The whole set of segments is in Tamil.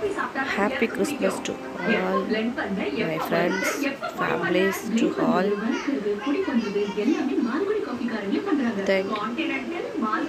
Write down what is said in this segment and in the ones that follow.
Happy Christmas to all my friends, families, to all. Thank you.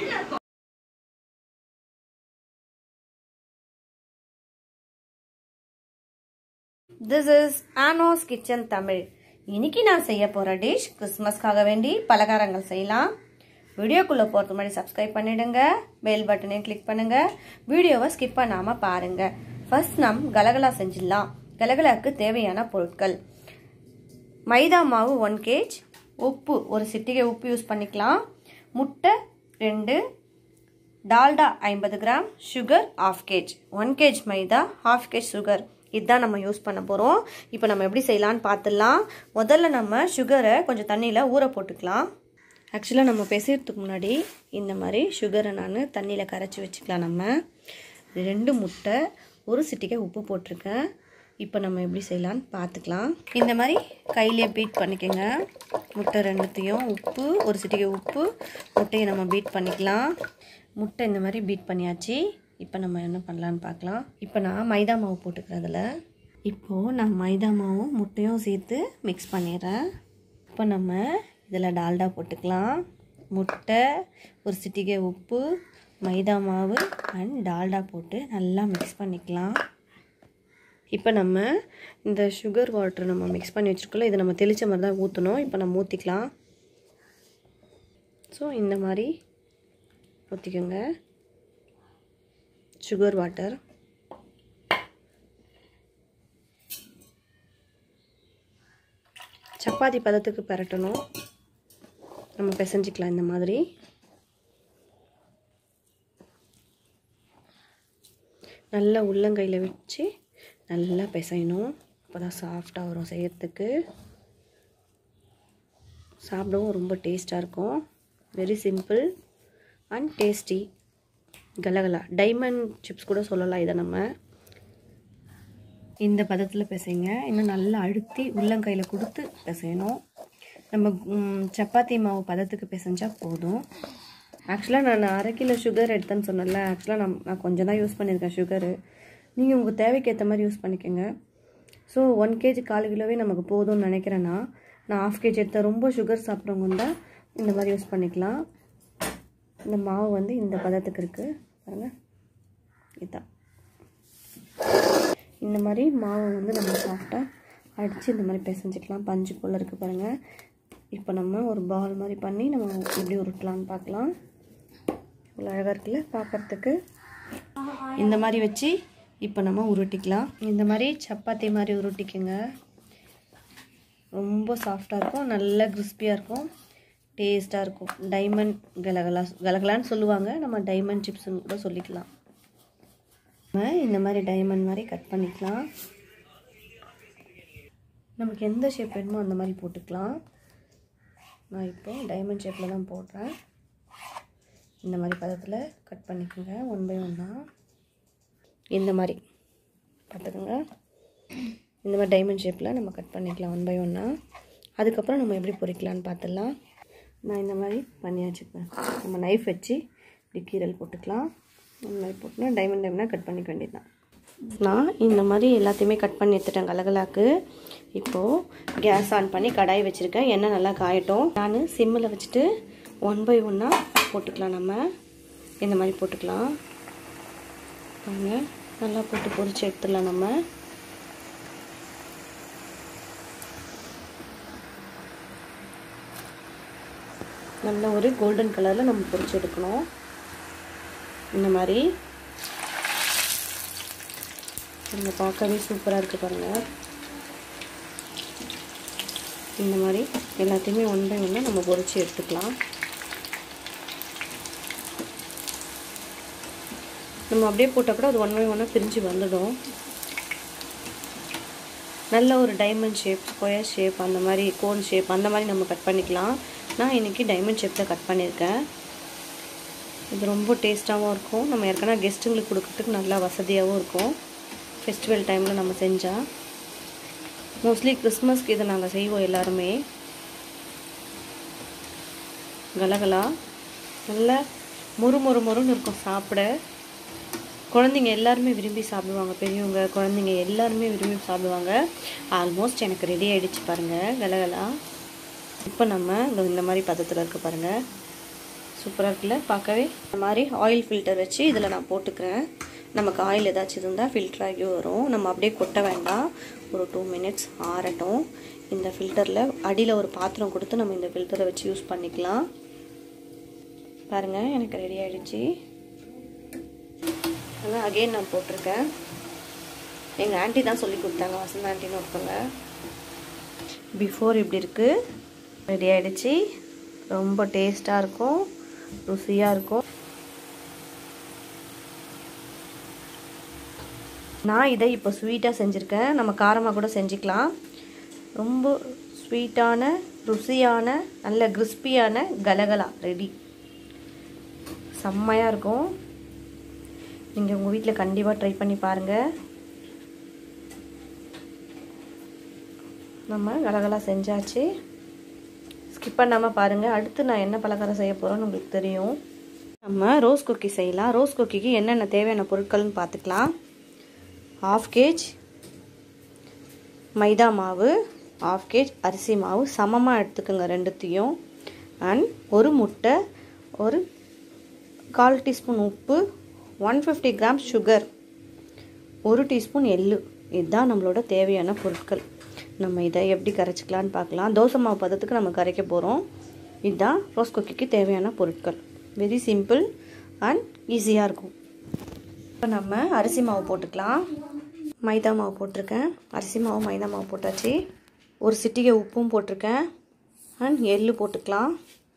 This is ஆனோஸ் கிச்சன் தமிழ் இன்னைக்கு நான் செய்ய போகிற டிஷ் கிறிஸ்மஸ்க்காக வேண்டி பலகாரங்கள் செய்யலாம் வீடியோக்குள்ளே போகிறது முன்னாடி சப்ஸ்கிரைப் பண்ணிடுங்க பெல் பட்டனையும் கிளிக் பண்ணுங்க வீடியோவை ஸ்கிப் பண்ணாமல் பாருங்க ஃபர்ஸ்ட் நம் கலகலா செஞ்சிடலாம் கலகலாக்கு தேவையான பொருட்கள் மைதா மாவு ஒன் கேஜ் உப்பு ஒரு சிட்டிகை உப்பு யூஸ் பண்ணிக்கலாம் முட்டை ரெண்டு டால்டா ஐம்பது gram sugar half KG one KG maida half KG sugar இதுதான் நம்ம யூஸ் பண்ண போகிறோம் இப்போ நம்ம எப்படி செய்யலான்னு பார்த்துடலாம் முதல்ல நம்ம சுகரை கொஞ்சம் தண்ணியில் ஊற போட்டுக்கலாம் ஆக்சுவலாக நம்ம பிசைறதுக்கு முன்னாடி இந்த மாதிரி சுகரை நான் தண்ணியில் கரைச்சி வச்சுக்கலாம் நம்ம ரெண்டு முட்டை ஒரு சிட்டிக்கை உப்பு போட்டிருக்கேன் இப்போ நம்ம எப்படி செய்யலான்னு பார்த்துக்கலாம் இந்த மாதிரி கையிலே பீட் பண்ணிக்கோங்க முட்டை ரெண்டுத்தையும் உப்பு ஒரு சிட்டிகை உப்பு முட்டையை நம்ம பீட் பண்ணிக்கலாம் முட்டை இந்த மாதிரி பீட் பண்ணியாச்சு இப்போ நம்ம என்ன பண்ணலான்னு பார்க்கலாம் இப்போ நான் மைதா மாவு போட்டுக்கிறேன் அதில் இப்போது நான் மைதா மாவும் முட்டையும் சேர்த்து மிக்ஸ் பண்ணிடுறேன் இப்போ நம்ம இதில் டால்டா போட்டுக்கலாம் முட்டை ஒரு சிட்டிகை உப்பு மைதா மாவு அண்ட் டால்டா போட்டு நல்லா மிக்ஸ் பண்ணிக்கலாம் இப்போ நம்ம இந்த சுகர் வாட்டர் நம்ம மிக்ஸ் பண்ணி வச்சுருக்கோம்ல இதை நம்ம தெளித்த மாதிரி தான் ஊற்றணும் இப்போ நம்ம ஊற்றிக்கலாம் ஸோ இந்த மாதிரி ஊற்றிக்கோங்க சுகர் வாட்டர் சப்பாத்தி பதத்துக்கு பரட்டணும் நம்ம பிசைஞ்சிக்கலாம் இந்த மாதிரி நல்லா உள்ளங்கையில் வச்சு நல்லா பிசையணும் அப்போ தான் சாஃப்டாக வரும் செய்யறதுக்கு சாப்பிடவும் ரொம்ப டேஸ்ட்டாக இருக்கும் வெரி சிம்பிள் அண்ட் டேஸ்டி கலகலா டைமண்ட் சிப்ஸ் கூட சொல்லலாம் இதை நம்ம இந்த பதத்தில் பிசைங்க இன்னும் நல்லா அழுத்தி உள்ளங்கையில் கொடுத்து பிசையணும் நம்ம சப்பாத்தி மாவு பதத்துக்கு பிசைஞ்சால் போதும் ஆக்சுவலாக நான் அரை கிலோ சுகர் எடுத்தேன்னு சொன்னேன்ல ஆக்சுவலாக நான் நான் கொஞ்சம் தான் யூஸ் பண்ணியிருக்கேன் சுகரு நீங்கள் உங்கள் தேவைக்கு ஏற்ற மாதிரி யூஸ் பண்ணிக்கோங்க ஸோ ஒன் கேஜி கால் கிலோவே நமக்கு போதும்னு நினைக்கிறேன்னா நான் ஆஃப் கேஜி எடுத்தேன் ரொம்ப சுகர் சாப்பிட்றவங்க தான் இந்த மாதிரி யூஸ் பண்ணிக்கலாம் இந்த மாவு வந்து இந்த பதத்துக்கு இருக்குது பாருங்கள் இதுதான் இந்த மாதிரி மாவை வந்து நம்ம சாஃப்டாக அடித்து இந்த மாதிரி பிசைஞ்சிக்கலாம் பஞ்சு போல் இருக்குது பாருங்கள் இப்போ நம்ம ஒரு பால் மாதிரி பண்ணி நம்ம எப்படி உருட்டலான்னு பார்க்கலாம் இவ்வளோ அழகாக இருக்குல்ல பார்க்குறதுக்கு இந்த மாதிரி வச்சு இப்போ நம்ம உருட்டிக்கலாம் இந்த மாதிரி சப்பாத்தி மாதிரி உருட்டிக்கோங்க ரொம்ப சாஃப்டாக இருக்கும் நல்ல கிறிஸ்பியாக இருக்கும் டேஸ்ட்டாக இருக்கும் டைமண்ட் கலகலா கலகலான்னு சொல்லுவாங்க நம்ம டைமண்ட் சிப்ஸ்ன்னு கூட சொல்லிக்கலாம் நம்ம இந்த மாதிரி டைமண்ட் மாதிரி கட் பண்ணிக்கலாம் நமக்கு எந்த ஷேப் வேணுமோ அந்த மாதிரி போட்டுக்கலாம் நான் இப்போ டைமண்ட் ஷேப்பில் தான் போடுறேன் இந்த மாதிரி பதத்தில் கட் பண்ணிக்கோங்க ஒன் பை ஒன்னாக இந்த மாதிரி பார்த்துக்கோங்க இந்த மாதிரி டைமண்ட் ஷேப்பில் நம்ம கட் பண்ணிக்கலாம் ஒன் பை ஒன்னாக அதுக்கப்புறம் நம்ம எப்படி பொரிக்கலான்னு பார்த்துடலாம் நான் இந்த மாதிரி பண்ணி வச்சுப்பேன் நம்ம நைஃப் வச்சு இப்படி கீரல் போட்டுக்கலாம் இந்த மாதிரி போட்டுனா டைமண்ட் டைமண்டாக கட் பண்ணிக்க வேண்டியது தான் நான் இந்த மாதிரி எல்லாத்தையுமே கட் பண்ணி எடுத்துட்டேன் கலகலாக்கு இப்போது கேஸ் ஆன் பண்ணி கடாய் வச்சுருக்கேன் எண்ணெய் நல்லா காயட்டும் நான் சிம்மில் வச்சுட்டு ஒன் பை ஒன்னாக போட்டுக்கலாம் நம்ம இந்த மாதிரி போட்டுக்கலாம் பாருங்க நல்லா போட்டு பொரிச்சு எடுத்துடலாம் நம்ம நல்ல ஒரு கோல்டன் கலரில் நம்ம பொரிச்சு எடுக்கணும் இந்த மாதிரி நம்ம பார்க்கவே சூப்பராக இருக்குது பாருங்கள் இந்த மாதிரி எல்லாத்தையுமே ஒன் பை ஒன்று நம்ம பொரிச்சு எடுத்துக்கலாம் நம்ம அப்படியே போட்டால் கூட அது ஒன் பை ஒன்னாக பிரிஞ்சு வந்துடும் நல்ல ஒரு டைமண்ட் ஷேப் ஸ்கொயர் ஷேப் அந்த மாதிரி கோன் ஷேப் அந்த மாதிரி நம்ம கட் பண்ணிக்கலாம் நான் இன்றைக்கி டைமண்ட் ஷேப்பில் கட் பண்ணியிருக்கேன் இது ரொம்ப டேஸ்ட்டாகவும் இருக்கும் நம்ம ஏற்கனவே கெஸ்ட்டுங்களுக்கு கொடுக்கறதுக்கு நல்லா வசதியாகவும் இருக்கும் ஃபெஸ்டிவல் டைமில் நம்ம செஞ்சால் மோஸ்ட்லி கிறிஸ்மஸ்க்கு இதை நாங்கள் செய்வோம் எல்லாருமே கலகலா நல்ல மொறு மொறு மொறுன்னு இருக்கும் சாப்பிட குழந்தைங்க எல்லாருமே விரும்பி சாப்பிடுவாங்க பெரியவங்க குழந்தைங்க எல்லாருமே விரும்பி சாப்பிடுவாங்க ஆல்மோஸ்ட் எனக்கு ரெடி ஆகிடுச்சு பாருங்கள் கலகலா இப்போ நம்ம இதோ இந்த மாதிரி பதத்தில் இருக்க பாருங்கள் சூப்பராக இருக்குல்ல பார்க்கவே இந்த மாதிரி ஆயில் ஃபில்டர் வச்சு இதில் நான் போட்டுக்கிறேன் நமக்கு ஆயில் ஏதாச்சும் இருந்தால் ஃபில்டர் ஆகி வரும் நம்ம அப்படியே கொட்ட வேண்டாம் ஒரு டூ மினிட்ஸ் ஆறட்டும் இந்த ஃபில்டரில் அடியில் ஒரு பாத்திரம் கொடுத்து நம்ம இந்த ஃபில்டரை வச்சு யூஸ் பண்ணிக்கலாம் பாருங்கள் எனக்கு ரெடி ஆகிடுச்சு அதான் அகெயின் நான் போட்டிருக்கேன் எங்கள் ஆண்டி தான் சொல்லி கொடுத்தாங்க வசந்த ஆண்டின்னு ஒருத்தவங்க பிஃபோர் இப்படி இருக்குது ரெடி ஆகிடுச்சு ரொம்ப டேஸ்ட்டாக இருக்கும் ருசியாக இருக்கும் நான் இதை இப்போ ஸ்வீட்டாக செஞ்சுருக்கேன் நம்ம காரமாக கூட செஞ்சுக்கலாம் ரொம்ப ஸ்வீட்டான ருசியான நல்ல கிறிஸ்பியான கலகலா ரெடி செம்மையாக இருக்கும் நீங்கள் உங்கள் வீட்டில் கண்டிப்பாக ட்ரை பண்ணி பாருங்கள் நம்ம கலகலா செஞ்சாச்சு ஸ்கிப் பண்ணாமல் பாருங்கள் அடுத்து நான் என்ன பலகாரம் செய்ய போகிறோன்னு உங்களுக்கு தெரியும் நம்ம ரோஸ் குக்கி செய்யலாம் ரோஸ் குக்கிக்கு என்னென்ன தேவையான பொருட்கள்னு பார்த்துக்கலாம் ஆஃப் கேஜ் மைதா மாவு ஆஃப் கேஜ் அரிசி மாவு சமமாக எடுத்துக்கோங்க ரெண்டுத்தையும் அண்ட் ஒரு முட்டை ஒரு கால் டீஸ்பூன் உப்பு ஒன் ஃபிஃப்டி கிராம் சுகர் ஒரு டீஸ்பூன் எள்ளு இதுதான் நம்மளோட தேவையான பொருட்கள் நம்ம இதை எப்படி கரைச்சிக்கலான்னு பார்க்கலாம் தோசை மாவு பதத்துக்கு நம்ம கரைக்க போகிறோம் இதுதான் ரோஸ் குக்கிக்கு தேவையான பொருட்கள் வெரி சிம்பிள் அண்ட் ஈஸியாக இருக்கும் இப்போ நம்ம அரிசி மாவு போட்டுக்கலாம் மைதா மாவு போட்டிருக்கேன் அரிசி மாவு மைதா மாவு போட்டாச்சு ஒரு சிட்டிகை உப்பும் போட்டிருக்கேன் அண்ட் எள்ளு போட்டுக்கலாம்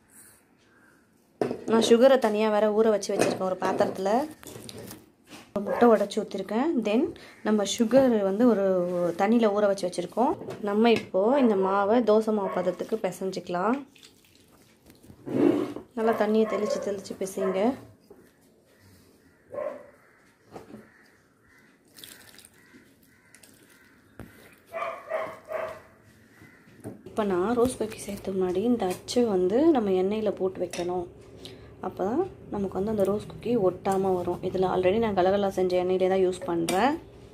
நான் சுகரை தனியாக வேறு ஊற வச்சு வச்சுருக்கேன் ஒரு பாத்திரத்தில் ஒரு முட்டை உடச்சி ஊற்றிருக்கேன் தென் நம்ம சுகர் வந்து ஒரு தண்ணியில் ஊற வச்சு வச்சுருக்கோம் நம்ம இப்போது இந்த மாவை தோசை மாவு பதத்துக்கு பிசைஞ்சிக்கலாம் நல்லா தண்ணியை தெளித்து தெளித்து பிசைங்க இப்போ நான் ரோஸ் குக்கி சேர்த்து முன்னாடி இந்த அச்சு வந்து நம்ம எண்ணெயில் போட்டு வைக்கணும் அப்போ தான் நமக்கு வந்து அந்த ரோஸ் குக்கி ஒட்டாமல் வரும் இதில் ஆல்ரெடி நான் கலகலா செஞ்ச எண்ணெயிலே தான் யூஸ் பண்ணுறேன்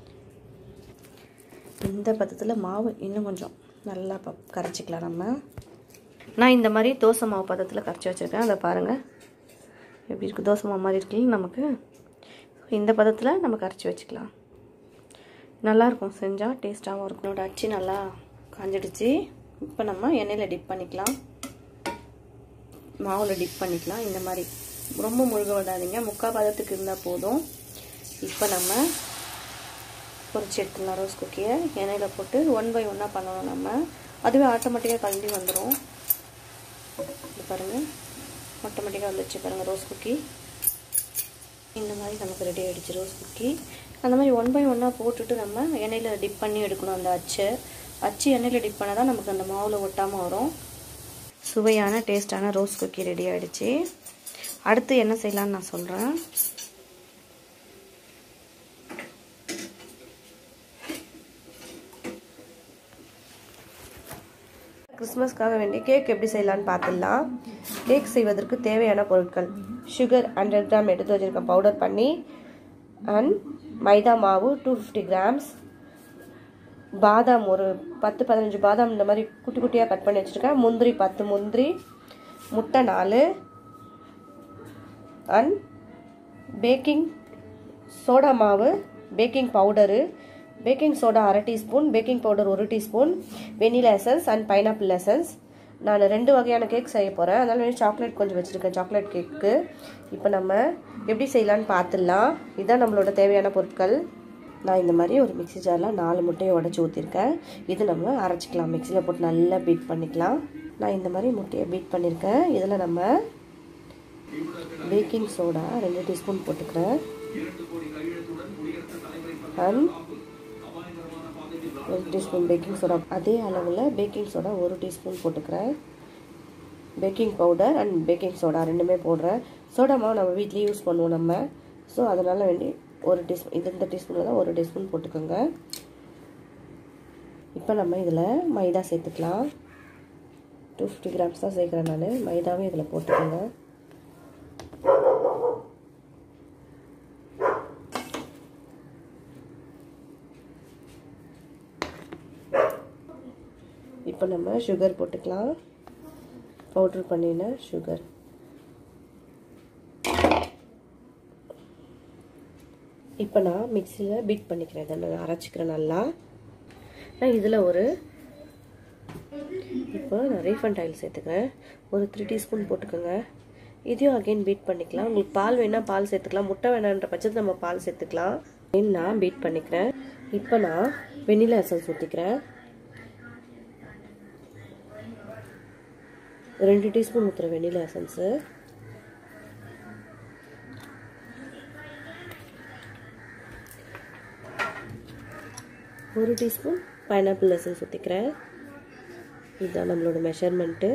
இந்த பதத்தில் மாவு இன்னும் கொஞ்சம் நல்லா ப கரைச்சிக்கலாம் நம்ம நான் இந்த மாதிரி தோசை மாவு பதத்தில் கரைச்சி வச்சுருக்கேன் அதை பாருங்கள் எப்படி இருக்குது தோசை மாவு மாதிரி இருக்குல்ல நமக்கு இந்த பதத்தில் நம்ம கரைச்சி வச்சுக்கலாம் நல்லாயிருக்கும் செஞ்சால் டேஸ்ட்டாகவும் இருக்கும் என்னோட அச்சு நல்லா காஞ்சிடுச்சு இப்போ நம்ம எண்ணெயில் டிப் பண்ணிக்கலாம் மாவில் டிப் பண்ணிக்கலாம் இந்த மாதிரி ரொம்ப முழுக விடாதீங்க முக்கால் பதத்துக்கு இருந்தால் போதும் இப்போ நம்ம பொரிச்சு எடுத்துடலாம் ரோஸ் குக்கியை எண்ணெயில் போட்டு ஒன் பை ஒன்னாக பண்ணணும் நம்ம அதுவே ஆட்டோமேட்டிக்காக கலந்து வந்துடும் இது பாருங்கள் ஆட்டோமேட்டிக்காக வந்துடுச்சு பாருங்கள் ரோஸ் குக்கி இந்த மாதிரி நமக்கு ரெடி ஆகிடுச்சு ரோஸ் குக்கி அந்த மாதிரி ஒன் பை ஒன்னாக போட்டுட்டு நம்ம எண்ணெயில் டிப் பண்ணி எடுக்கணும் அந்த அச்சை அச்சு எண்ணெயில் டிப் பண்ணால் தான் நமக்கு அந்த மாவில் ஒட்டாமல் வரும் சுவையான டேஸ்டான ரோஸ் குக்கி ரெடி ஆகிடுச்சு அடுத்து என்ன செய்யலான்னு நான் சொல்கிறேன் கிறிஸ்மஸ்க்காக வேண்டிய கேக் எப்படி செய்யலான்னு பார்த்துடலாம் கேக் செய்வதற்கு தேவையான பொருட்கள் சுகர் ஹண்ட்ரட் கிராம் எடுத்து வச்சுருக்கேன் பவுடர் பண்ணி அண்ட் மைதா மாவு டூ ஃபிஃப்டி கிராம்ஸ் பாதாம் ஒரு பத்து பதினஞ்சு பாதாம் இந்த மாதிரி குட்டி குட்டியாக கட் பண்ணி வச்சுருக்கேன் முந்திரி பத்து முந்திரி முட்டை நாலு அண்ட் பேக்கிங் சோடா மாவு பேக்கிங் பவுடரு பேக்கிங் சோடா அரை டீஸ்பூன் பேக்கிங் பவுடர் ஒரு teaspoon vanilla essence and pineapple essence நான் ரெண்டு வகையான கேக் செய்ய போகிறேன் அதனால சாக்லேட் கொஞ்சம் வச்சுருக்கேன் சாக்லேட் கேக்கு இப்போ நம்ம எப்படி செய்யலான்னு பார்த்துடலாம் இதுதான் நம்மளோட தேவையான பொருட்கள் நான் இந்த மாதிரி ஒரு மிக்சி ஜாரில் நாலு முட்டையை உடச்சி ஊற்றிருக்கேன் இது நம்ம அரைச்சிக்கலாம் மிக்சியில் போட்டு நல்லா பீட் பண்ணிக்கலாம் நான் இந்த மாதிரி முட்டையை பீட் பண்ணியிருக்கேன் இதில் நம்ம பேக்கிங் சோடா ரெண்டு டீஸ்பூன் போட்டுக்கிறேன் அண்ட் ஒரு டீஸ்பூன் பேக்கிங் சோடா அதே அளவில் பேக்கிங் சோடா ஒரு டீஸ்பூன் போட்டுக்கிறேன் baking powder and baking soda ரெண்டுமே போடுறேன் சோடா மாவு நம்ம வீட்லேயே யூஸ் பண்ணுவோம் நம்ம ஸோ அதனால் வேண்டி ஒரு டீஸ்பூன் இது இந்த டீஸ்பூனில் தான் ஒரு டீஸ்பூன் போட்டுக்கோங்க இப்போ நம்ம இதில் மைதா சேர்த்துக்கலாம் டூ ஃபிஃப்டி கிராம்ஸ் தான் சேர்க்குறேன் நான் மைதாவே இதில் போட்டுக்கோங்க இப்போ நம்ம சுகர் போட்டுக்கலாம் பவுட்ரு பண்ணின சுகர் இப்போ நான் மிக்சியில் பீட் பண்ணிக்கிறேன் இதை நான் அரைச்சிக்கிறேன் நல்லா நான் இதில் ஒரு இப்போ நான் ரீஃபண்ட் ஆயில் சேர்த்துக்கிறேன் ஒரு த்ரீ டீஸ்பூன் போட்டுக்கோங்க இதையும் அகைன் பீட் பண்ணிக்கலாம் உங்களுக்கு பால் வேணால் பால் சேர்த்துக்கலாம் முட்டை வேணான்ற பட்சத்தில் நம்ம பால் சேர்த்துக்கலாம் நான் பீட் பண்ணிக்கிறேன் இப்போ நான் வெனிலா எசன்ஸ் ஊற்றிக்கிறேன் ரெண்டு டீஸ்பூன் ஊற்றுற வெனிலா எசன்ஸு ஒரு டீஸ்பூன் பைனாப்பிள் எசன்ஸ் ஊற்றிக்கிறேன் இதுதான் நம்மளோட மெஷர்மெண்ட்டு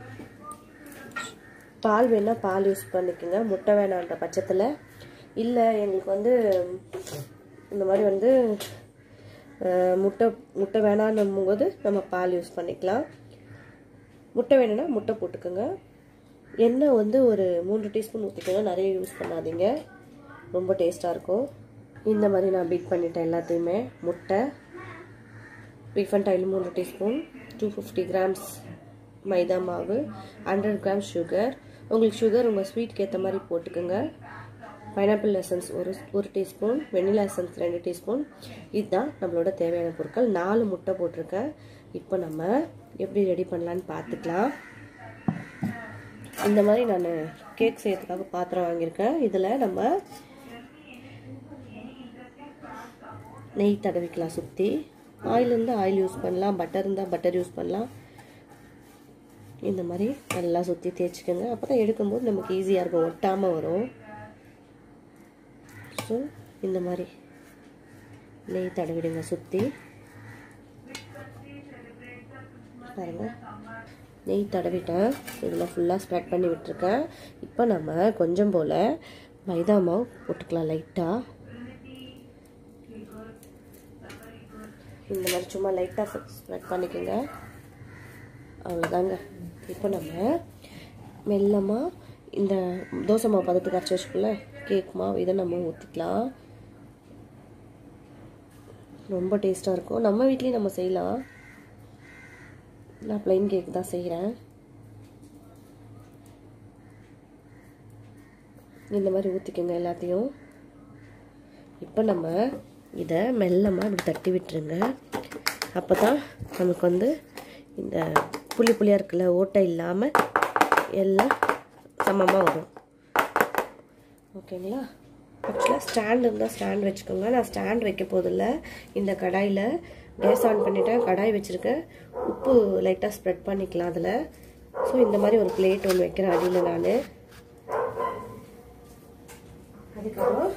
பால் வேணால் பால் யூஸ் பண்ணிக்கோங்க முட்டை வேணான்ற பட்சத்தில் இல்லை எங்களுக்கு வந்து இந்த மாதிரி வந்து முட்டை முட்டை வேணான்னும் போது நம்ம பால் யூஸ் பண்ணிக்கலாம் முட்டை வேணும்னா முட்டை போட்டுக்கோங்க எண்ணெய் வந்து ஒரு மூன்று டீஸ்பூன் ஊற்றிக்கோங்க நிறைய யூஸ் பண்ணாதீங்க ரொம்ப டேஸ்ட்டாக இருக்கும் இந்த மாதிரி நான் பீட் பண்ணிட்டேன் எல்லாத்தையுமே முட்டை ரீஃபண்ட் ஆயில் மூணு teaspoon two fifty grams maida மாவு ஹண்ட்ரட் கிராம்ஸ் சுகர் உங்களுக்கு சுகர் உங்கள் ஸ்வீட்க்கு ஏற்ற மாதிரி போட்டுக்கோங்க பைனாப்பிள் எசன்ஸ் ஒரு ஒரு டீஸ்பூன் வெனிலா எசன்ஸ் ரெண்டு டீஸ்பூன் இதுதான் நம்மளோட தேவையான பொருட்கள் நாலு முட்டை போட்டிருக்கேன் இப்போ நம்ம எப்படி ரெடி பண்ணலான்னு பார்த்துக்கலாம் இந்த மாதிரி நான் கேக் செய்யறதுக்காக பாத்திரம் வாங்கியிருக்கேன் இதில் நம்ம நெய் தடவிக்கலாம் சுற்றி ஆயில் இருந்தால் ஆயில் யூஸ் பண்ணலாம் பட்டர் இருந்தால் பட்டர் யூஸ் பண்ணலாம் இந்த மாதிரி நல்லா சுற்றி தேய்ச்சிக்கோங்க அப்போ தான் எடுக்கும்போது நமக்கு ஈஸியாக இருக்கும் ஒட்டாமல் வரும் ஸோ இந்த மாதிரி நெய் தடவிடுங்க சுற்றி பாருங்க நெய் தடவிட்டேன் இதில் ஃபுல்லாக ஸ்ப்ரெட் பண்ணி விட்டுருக்கேன் இப்போ நம்ம கொஞ்சம் போல் மைதா மாவு போட்டுக்கலாம் லைட்டாக இந்த மாதிரி சும்மா லைட்டாக ஸ்ப்ரெட் பண்ணிக்கோங்க அவ்வளோதாங்க இப்போ நம்ம மெல்லமாக இந்த தோசை மாவு பதத்துக்கு அரைச்சி வச்சுக்கல கேக் மாவு இதை நம்ம ஊற்றிக்கலாம் ரொம்ப டேஸ்ட்டாக இருக்கும் நம்ம வீட்லேயும் நம்ம செய்யலாம் நான் ப்ளைன் கேக் தான் செய்கிறேன் இந்த மாதிரி ஊற்றிக்கோங்க எல்லாத்தையும் இப்போ நம்ம இதை மெல்லமாக இப்படி தட்டி விட்டுருங்க அப்போ தான் நமக்கு வந்து இந்த புளி புளியாக இருக்குல்ல ஓட்டை இல்லாமல் எல்லாம் சமமாக வரும் ஓகேங்களா ஆக்சுவலாக ஸ்டாண்ட் இருந்தால் ஸ்டாண்ட் வச்சுக்கோங்க நான் ஸ்டாண்ட் வைக்க போதில்ல இந்த கடாயில் கேஸ் ஆன் பண்ணிவிட்டேன் கடாய் வச்சுருக்கேன் உப்பு லைட்டாக ஸ்ப்ரெட் பண்ணிக்கலாம் அதில் ஸோ இந்த மாதிரி ஒரு பிளேட் ஒன்று வைக்கிறேன் அடியில் நான் அதுக்கப்புறம்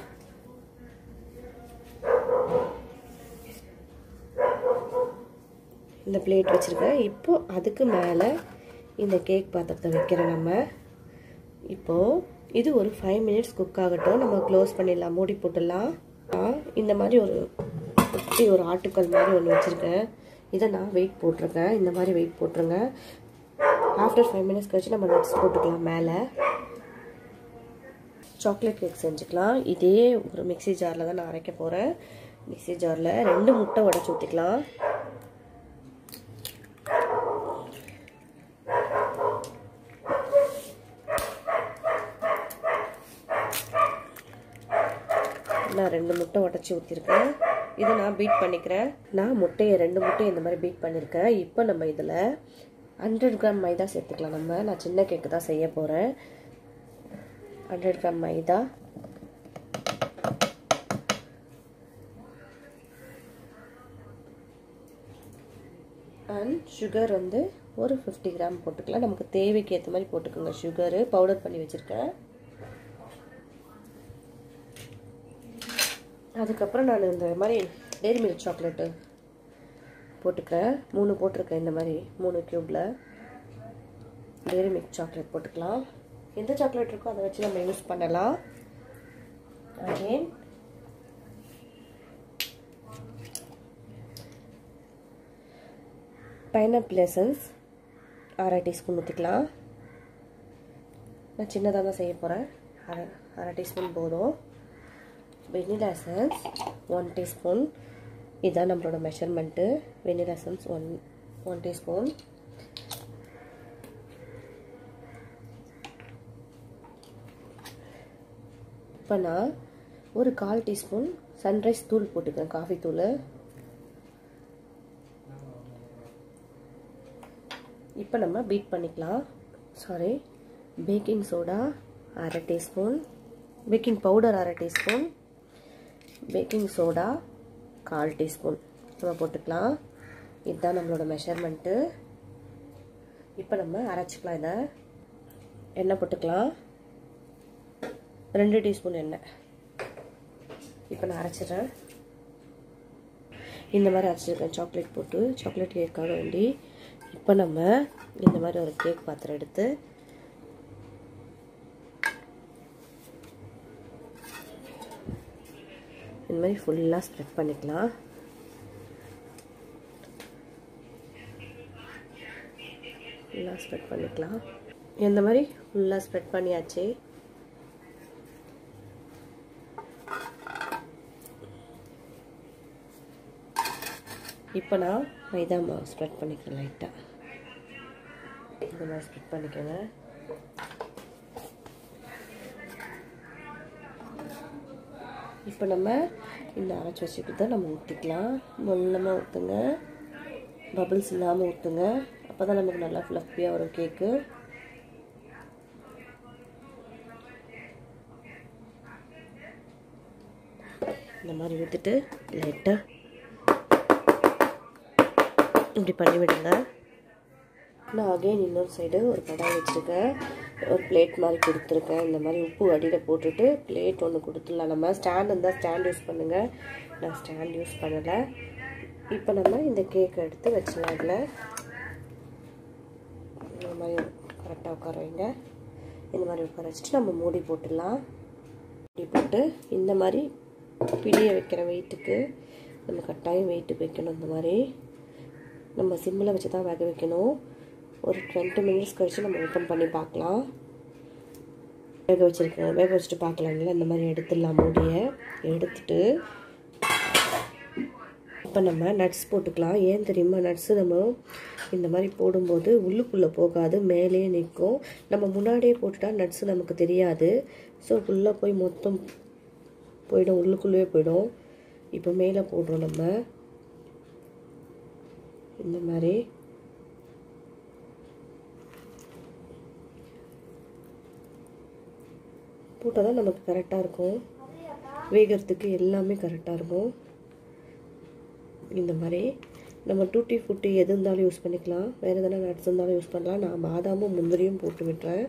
இந்த பிளேட் வச்சுருக்கேன் இப்போது அதுக்கு மேலே இந்த கேக் பாத்திரத்தை வைக்கிறேன் நம்ம இப்போது இது ஒரு ஃபைவ் மினிட்ஸ் குக் ஆகட்டும் நம்ம க்ளோஸ் பண்ணிடலாம் மூடி போட்டுடலாம் இந்த மாதிரி ஒரு குட்டி ஒரு ஆட்டுக்கல் மாதிரி ஒன்று வச்சுருக்கேன் இதை நான் வெயிட் போட்டிருக்கேன் இந்த மாதிரி வெயிட் போட்டுருங்க ஆஃப்டர் ஃபைவ் மினிட்ஸ் கழிச்சு நம்ம நட்ஸ் போட்டுக்கலாம் மேலே சாக்லேட் கேக் செஞ்சுக்கலாம் இதே ஒரு மிக்சி ஜாரில் தான் நான் அரைக்க போகிறேன் மிக்சி ஜாரில் ரெண்டு முட்டை உடச்சி ஊற்றிக்கலாம் நான் ரெண்டு முட்டை உடச்சி ஊற்றிருக்கேன் இதை நான் பீட் பண்ணிக்கிறேன் நான் முட்டையை ரெண்டு முட்டையை இந்த மாதிரி பீட் பண்ணியிருக்கேன் இப்போ நம்ம இதில் ஹண்ட்ரட் கிராம் மைதா சேர்த்துக்கலாம் நம்ம நான் சின்ன கேக்கு தான் செய்ய போகிறேன் hundred gram maida and sugar வந்து ஒரு ஃபிஃப்டி கிராம் போட்டுக்கலாம் நமக்கு தேவைக்கு ஏற்ற மாதிரி போட்டுக்கோங்க சுகரு பவுடர் பண்ணி வச்சுருக்கேன் அதுக்கப்புறம் நான் இந்த மாதிரி டேரி மில்க் சாக்லேட்டு போட்டுக்கிறேன் மூணு போட்டிருக்கேன் இந்த மாதிரி மூணு க்யூப்பில் டேரி மில்க் சாக்லேட் போட்டுக்கலாம் எந்த சாக்லேட் இருக்கோ அதை வச்சு நம்ம யூஸ் பண்ணலாம் அகெயின் பைனாப்பிள் எசன்ஸ் அரை டீஸ்பூன் ஊற்றிக்கலாம் நான் சின்னதாக தான் செய்ய போகிறேன் அரை அரை டீஸ்பூன் போதும் வெனிலா எசன்ஸ் ஒன் டீஸ்பூன் இதுதான் நம்மளோட measurement vanilla essence one one teaspoon இப்போ நான் ஒரு கால் டீஸ்பூன் சன்ரைஸ் தூள் போட்டுக்கிறேன் காஃபி தூள் இப்போ நம்ம பீட் பண்ணிக்கலாம் சாரி பேக்கிங் சோடா அரை டீஸ்பூன் பேக்கிங் பவுடர் அரை டீஸ்பூன் பேக்கிங் சோடா கால் டீஸ்பூன் நம்ம போட்டுக்கலாம் இதுதான் நம்மளோட மெஷர்மெண்ட்டு இப்போ நம்ம அரைச்சிக்கலாம் இதை எண்ணெய் போட்டுக்கலாம் ரெண்டு டீஸ்பூன் எண்ணெய் இப்போ நான் அரைச்சிடுறேன் இந்த மாதிரி அரைச்சிருக்கேன் சாக்லேட் போட்டு சாக்லேட் கேக்காக வேண்டி இப்போ நம்ம இந்த மாதிரி ஒரு கேக் பாத்திரம் எடுத்து இந்த மாதிரி ஃபுல்லாக ஸ்ப்ரெட் பண்ணிக்கலாம் ஃபுல்லாக ஸ்ப்ரெட் பண்ணிக்கலாம் இந்த மாதிரி ஃபுல்லாக ஸ்ப்ரெட் பண்ணியாச்சு இப்போ நான் மைதா மாவு ஸ்ப்ரெட் பண்ணிக்கிறேன் லைட்டாக இந்த மாதிரி ஸ்ப்ரெட் பண்ணிக்கோங்க இப்போ நம்ம இந்த அரைச்சி வச்சுக்கிட்டு நம்ம ஊற்றிக்கலாம் மெல்லமாக ஊற்றுங்க பபிள்ஸ் இல்லாமல் ஊற்றுங்க அப்போ தான் நமக்கு நல்லா ஃப்ளஃபியாக வரும் கேக்கு இந்த மாதிரி ஊற்றிட்டு லைட்டாக இப்படி பண்ணி விடுங்க நான் அகைன் இன்னொரு சைடு ஒரு கடாய் வச்சுருக்கேன் ஒரு பிளேட் மாதிரி கொடுத்துருக்கேன் இந்த மாதிரி உப்பு அடியில் போட்டுட்டு பிளேட் ஒன்று கொடுத்துடலாம் நம்ம ஸ்டாண்ட் இருந்தால் ஸ்டாண்ட் யூஸ் பண்ணுங்கள் நான் ஸ்டாண்ட் யூஸ் பண்ணலை இப்போ நம்ம இந்த கேக் எடுத்து வச்சிடலாம் அதில் இந்த மாதிரி கரெக்டாக உட்கார வைங்க இந்த மாதிரி உட்கார வச்சுட்டு நம்ம மூடி போட்டுடலாம் மூடி போட்டு இந்த மாதிரி பிடியை வைக்கிற வெயிட்டுக்கு நம்ம கட்டாயம் வெயிட்டு வைக்கணும் இந்த மாதிரி நம்ம சிம்மில் வச்சு தான் வேக வைக்கணும் ஒரு டுவெண்ட்டி மினிட்ஸ் கழித்து நம்ம ஓப்பன் பண்ணி பார்க்கலாம் வேக வச்சுருக்கேன் வேக வச்சுட்டு பார்க்கலாங்களா இந்த மாதிரி எடுத்துடலாம் மூடியை எடுத்துட்டு இப்போ நம்ம நட்ஸ் போட்டுக்கலாம் ஏன் தெரியுமா நட்ஸு நம்ம இந்த மாதிரி போடும்போது உள்ளுக்குள்ளே போகாது மேலேயே நிற்கும் நம்ம முன்னாடியே போட்டுட்டா நட்ஸு நமக்கு தெரியாது ஸோ உள்ளே போய் மொத்தம் போயிடும் உள்ளுக்குள்ளேயே போயிடும் இப்போ மேலே போடுறோம் நம்ம இந்த மாதிரி போட்டால் தான் நமக்கு கரெக்டாக இருக்கும் வேகிறதுக்கு எல்லாமே கரெக்டாக இருக்கும் இந்த மாதிரி நம்ம டூட்டி ஃபுட்டி எது இருந்தாலும் யூஸ் பண்ணிக்கலாம் வேறு எதனா நட்ஸ் இருந்தாலும் யூஸ் பண்ணலாம் நான் பாதாமும் முந்திரியும் போட்டு விட்டுறேன்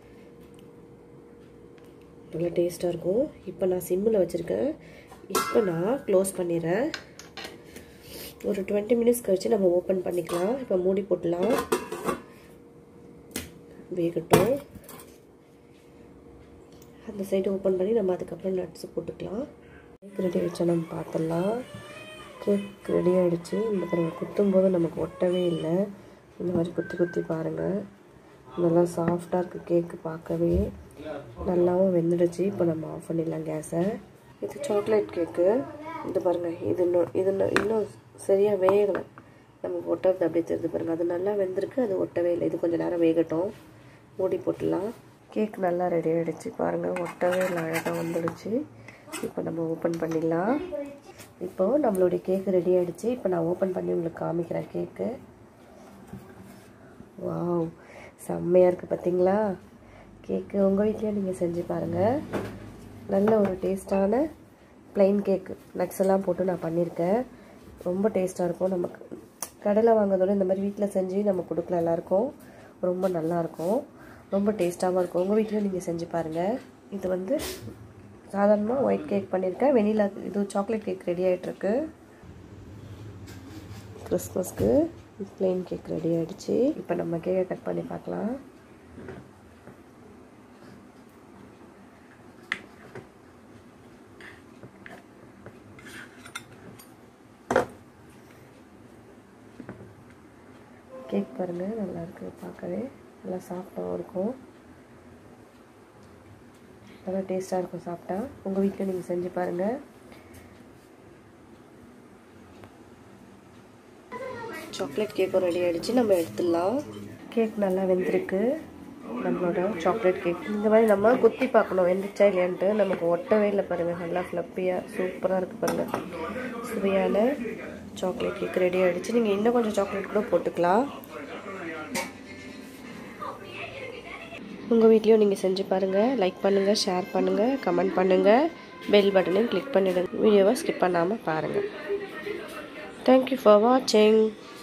நல்லா டேஸ்ட்டாக இருக்கும் இப்போ நான் சிம்மில் வச்சுருக்கேன் இப்போ நான் க்ளோஸ் பண்ணிடுறேன் ஒரு டுவெண்ட்டி மினிட்ஸ் கழித்து நம்ம ஓப்பன் பண்ணிக்கலாம் இப்போ மூடி போட்டலாம் வேகட்டும் அந்த சைடு ஓப்பன் பண்ணி நம்ம அதுக்கப்புறம் நட்ஸ் போட்டுக்கலாம் கேக் ரெடி வச்சா நம்ம பார்த்துடலாம் கேக் ரெடி ஆகிடுச்சு இந்த தடவை குத்தும் போது நமக்கு ஒட்டவே இல்லை இந்த மாதிரி குத்தி குத்தி பாருங்கள் நல்லா சாஃப்டாக இருக்குது கேக்கு பார்க்கவே நல்லாவும் வெந்துடுச்சு இப்போ நம்ம ஆஃப் பண்ணிடலாம் கேஸை இது சாக்லேட் கேக்கு இது பாருங்கள் இது இன்னும் இது இன்னும் இன்னும் சரியாக வேகலை நமக்கு ஒட்டுறது அப்படியே தெரிஞ்சு பாருங்கள் அது நல்லா வெந்திருக்கு அது ஒட்டவே இல்லை இது கொஞ்சம் நேரம் வேகட்டும் மூடி போட்டுடலாம் கேக் நல்லா ரெடி ஆகிடுச்சு பாருங்கள் ஒட்டவே இல்லை அழகாக வந்துடுச்சு இப்போ நம்ம ஓப்பன் பண்ணிடலாம் இப்போது நம்மளுடைய கேக்கு ரெடி ஆகிடுச்சு இப்போ நான் ஓப்பன் பண்ணி உங்களுக்கு காமிக்கிறேன் கேக்கு வாவ் செம்மையாக இருக்குது பார்த்தீங்களா கேக்கு உங்கள் வீட்லேயும் நீங்கள் செஞ்சு பாருங்கள் நல்ல ஒரு டேஸ்டான ப்ளைன் கேக்கு நட்ஸ் எல்லாம் போட்டு நான் பண்ணியிருக்கேன் ரொம்ப டேஸ்ட்டாக இருக்கும் நமக்கு கடையில் வாங்குறதோட இந்த மாதிரி வீட்டில் செஞ்சு நம்ம கொடுக்கலாம் எல்லாருக்கும் ரொம்ப நல்லாயிருக்கும் ரொம்ப டேஸ்ட்டாகவும் இருக்கும் உங்கள் வீட்லேயும் நீங்கள் செஞ்சு பாருங்கள் இது வந்து சாதாரணமாக ஒயிட் கேக் பண்ணியிருக்கேன் வெனிலா இது சாக்லேட் கேக் ரெடி ஆகிட்டுருக்கு கிறிஸ்மஸ்க்கு ப்ளெயின் கேக் ரெடி ஆகிடுச்சு இப்போ நம்ம கேக்கை கட் பண்ணி பார்க்கலாம் கேக் பாருங்கள் நல்லா இருக்குது பார்க்கவே நல்லா சாஃப்டாகவும் இருக்கும் நல்லா டேஸ்ட்டாக இருக்கும் சாப்பிட்டா உங்கள் வீட்டில் நீங்கள் செஞ்சு பாருங்கள் சாக்லேட் கேக்கும் ரெடி ஆகிடுச்சு நம்ம எடுத்துடலாம் கேக் நல்லா வெந்திருக்கு நம்மளோட சாக்லேட் கேக் இந்த மாதிரி நம்ம குத்தி பார்க்கணும் வெந்துச்சா இல்லையான்ட்டு நமக்கு ஒட்டவே இல்லை பாருங்கள் நல்லா ஃப்ளப்பியாக சூப்பராக இருக்குது பாருங்கள் சுவையான சாக்லேட் கேக் ரெடி ஆகிடுச்சு நீங்கள் இன்னும் கொஞ்சம் சாக்லேட் கூட போட்டுக்கலாம் உங்கள் வீட்லேயும் நீங்கள் செஞ்சு பாருங்கள் லைக் பண்ணுங்கள் ஷேர் பண்ணுங்கள் கமெண்ட் பண்ணுங்கள் பெல் பட்டனையும் கிளிக் பண்ணிவிடுங்க வீடியோவை ஸ்கிப் பண்ணாமல் பாருங்கள் தேங்க்யூ ஃபார் வாட்சிங்